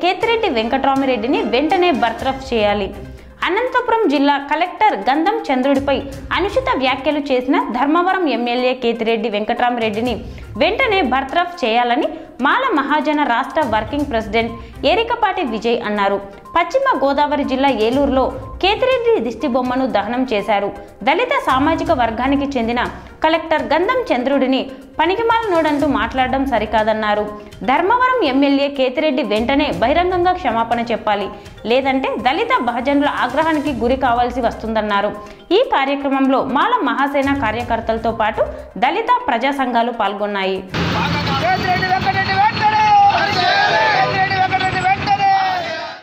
కేతిరెడ్డి వెంకట్రామిరెడ్డిని వెంటనే బర్తరఫ్ చేయాలి అనంతపురం జిల్లా కలెక్టర్ గంధం చంద్రుడిపై అనుచిత వ్యాఖ్యలు చేసిన ధర్మవరం ఎమ్మెల్యే కేతిరెడ్డి వెంకట్రామిరెడ్డిని వెంటనే బర్తరఫ్ చేయాలని మాల మహాజన రాష్ట్ర వర్కింగ్ ప్రెసిడెంట్ ఏరికపాటి విజయ్ అన్నారు పశ్చిమ గోదావరి జిల్లా ఏలూరులో కేతిరెడ్డి దిష్టిబొమ్మను దహనం చేశారు దళిత సామాజిక వర్గానికి చెందిన కలెక్టర్ గంధం చంద్రుడిని పనికిమాల నోడంటూ మాట్లాడడం సరికాదన్నారు ధర్మవరం ఎమ్మెల్యే కేతిరెడ్డి వెంటనే బహిరంగంగా క్షమాపణ చెప్పాలి లేదంటే దళిత బహజనుల ఆగ్రహానికి గురి కావాల్సి వస్తుందన్నారు ఈ కార్యక్రమంలో మాల మహాసేన కార్యకర్తలతో పాటు దళిత ప్రజా సంఘాలు పాల్గొన్నాయి బాగా